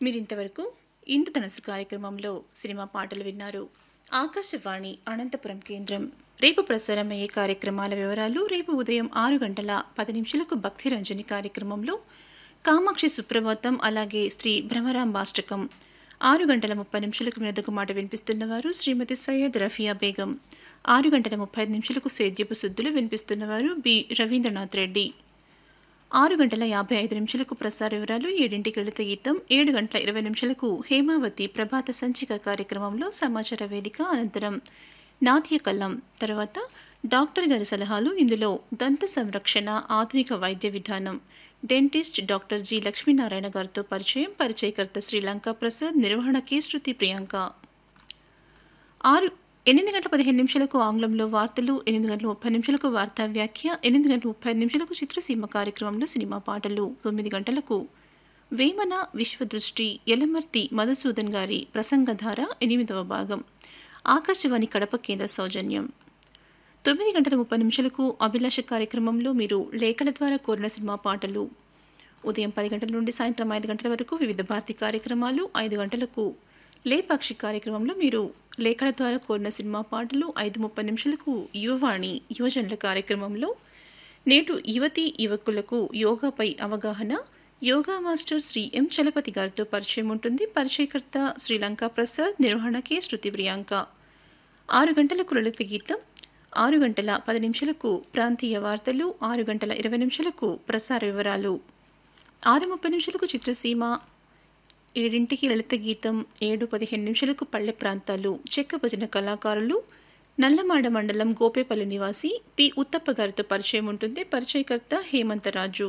మీరింతవరకు ఇంద్రధనస్సు కార్యక్రమంలో సినిమా పాటలు విన్నారు ఆకాశవాణి అనంతపురం కేంద్రం రేపు ప్రసారమయ్యే కార్యక్రమాల వివరాలు రేపు ఉదయం ఆరు గంటల పది నిమిషాలకు భక్తి రంజని కార్యక్రమంలో కామాక్షి సుప్రభాతం అలాగే శ్రీ భ్రమరాంబాష్టకం ఆరు గంటల ముప్పై నిమిషాలకు మెదకు మాట వినిపిస్తున్నవారు శ్రీమతి సయ్యద్ రఫియా బేగం ఆరు గంటల ముప్పై ఐదు నిమిషాలకు సేద్యపు శుద్ధులు వినిపిస్తున్నవారు బి రవీంద్రనాథ్ రెడ్డి ఆరు గంటల యాభై ఐదు నిమిషాలకు ప్రసార వివరాలు ఏడింటికి లలిత గీతం ఏడు గంటల ఇరవై నిమిషాలకు హేమావతి ప్రభాత సంచిక కార్యక్రమంలో సమాచార వేదిక అనంతరం నాట్య కల్లం తర్వాత డాక్టర్ గారి సలహాలు ఇందులో దంత సంరక్షణ ఆధునిక వైద్య విధానం డెంటిస్ట్ డాక్టర్ జి లక్ష్మీనారాయణ గారితో పరిచయం పరిచయకర్త శ్రీలంక ప్రసాద్ నిర్వహణ కె శృతి ప్రియాంక ఆరు ఎనిమిది గంటల పదిహేను నిమిషాలకు ఆంగ్లంలో వార్తలు ఎనిమిది గంటల ముప్పై నిమిషాలకు వార్తా వ్యాఖ్య ఎనిమిది గంటల ముప్పై ఐదు నిమిషాలకు చిత్రసీమ కార్యక్రమంలో సినిమా పాటలు తొమ్మిది గంటలకు వేమన విశ్వదృష్టి యలమర్తి మధుసూదన్ గారి ప్రసంగధార ఎనిమిదవ భాగం ఆకాశవాణి కడప కేంద్ర సౌజన్యం తొమ్మిది గంటల ముప్పై నిమిషాలకు అభిలాష కార్యక్రమంలో మీరు లేఖల ద్వారా కోరిన సినిమా పాటలు ఉదయం పది గంటల నుండి సాయంత్రం ఐదు గంటల వరకు వివిధ భారతి కార్యక్రమాలు ఐదు గంటలకు లేపాక్షి కార్యక్రమంలో మీరు లేఖల ద్వారా కోరిన సినిమా పాటలు ఐదు ముప్పై నిమిషాలకు యువవాణి యువజనుల కార్యక్రమంలో నేటు యువతి యువకులకు యోగాపై అవగాహన yoga master Shri M Chalapathi గారితో పరిచయం ఉంటుంది పరిచయకర్త శ్రీలంక ప్రసాద్ నిర్వహణ కె శృతి ప్రియాంక ఆరు గంటలకు లలిత గీతం ఆరు గంటల పది నిమిషాలకు ప్రాంతీయ వార్తలు ఆరు గంటల ఇరవై నిమిషాలకు ప్రసార వివరాలు ఆరు ముప్పై నిమిషాలకు చిత్రసీమ ఏడింటికి లలిత గీతం ఏడు పదిహేను నిమిషాలకు పల్లె ప్రాంతాలు చెక్క భజన కళాకారులు నల్లమాడ మండలం గోపేపల్లి నివాసి పి ఉత్తప్ప గారితో పరిచయం ఉంటుంది పరిచయకర్త హేమంతరాజు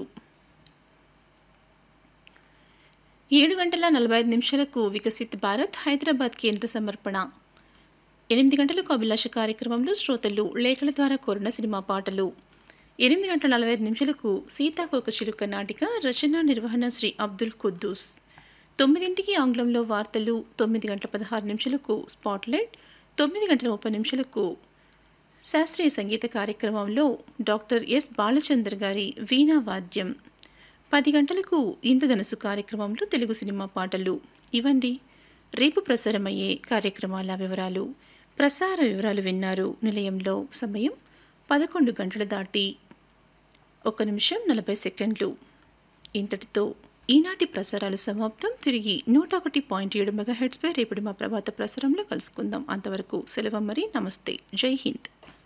ఏడు గంటల నలభై ఐదు నిమిషాలకు వికసిత్ భారత్ హైదరాబాద్ కేంద్ర సమర్పణ ఎనిమిది గంటలకు అభిలాష కార్యక్రమంలో శ్రోతలు లేఖల ద్వారా కోరిన సినిమా పాటలు ఎనిమిది గంటల నలభై ఐదు నిమిషాలకు సీతాకోక చిలుక నాటిక రచన నిర్వహణ శ్రీ అబ్దుల్ కుద్దూస్ తొమ్మిదింటికి ఆంగ్లంలో వార్తలు తొమ్మిది గంటల పదహారు నిమిషాలకు స్పాట్లైట్ తొమ్మిది గంటల ముప్పై నిమిషాలకు శాస్త్రీయ సంగీత కార్యక్రమంలో డాక్టర్ ఎస్ బాలచందర్ గారి వీణా వాద్యం పది గంటలకు ఇంద్రధనస్సు కార్యక్రమంలో తెలుగు సినిమా పాటలు ఇవండి రేపు ప్రసారమయ్యే కార్యక్రమాల వివరాలు ప్రసార వివరాలు విన్నారు నిలయంలో సమయం పదకొండు గంటలు దాటి ఒక నిమిషం నలభై సెకండ్లు ఇంతటితో ఈనాటి ప్రసారాలు సమాప్తం తిరిగి నూట ఒకటి పాయింట్ ఏడు మెగా హెడ్స్పై రేపటి మా ప్రభాత ప్రసారంలో కలుసుకుందాం అంతవరకు సెలవు మరి నమస్తే జై హింద్